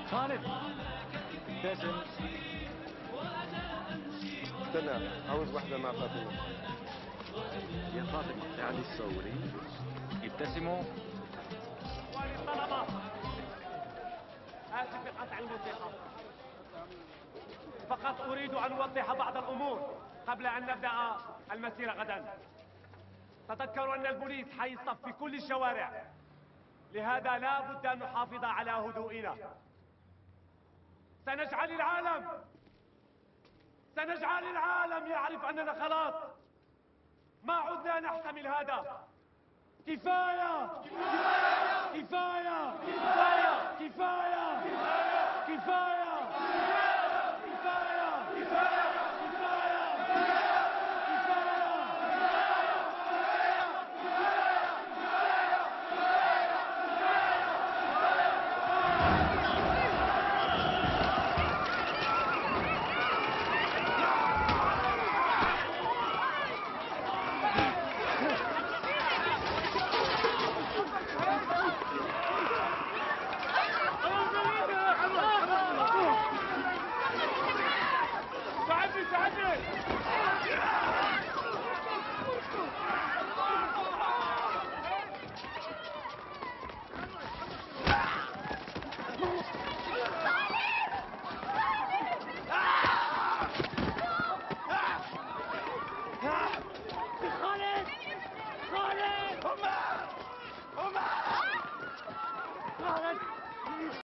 طالب ابتسم استنى عاوز واحدة مع فاطمة يا فاطمة تعالي تصوري ابتسموا طلبة آسف بقطع الموسيقى فقط أريد أن أوضح بعض الأمور قبل أن نبدأ المسيرة غدا تذكروا أن البوليس حيصطف في كل الشوارع لهذا لا بد أن نحافظ على هدوئنا سنجعل العالم سنجعل العالم يعرف أننا خلاص ما عدنا نحتمل هذا كفاية كفاية كفاية كفاية كفاية كفاية كفاية ساعدني ساعدني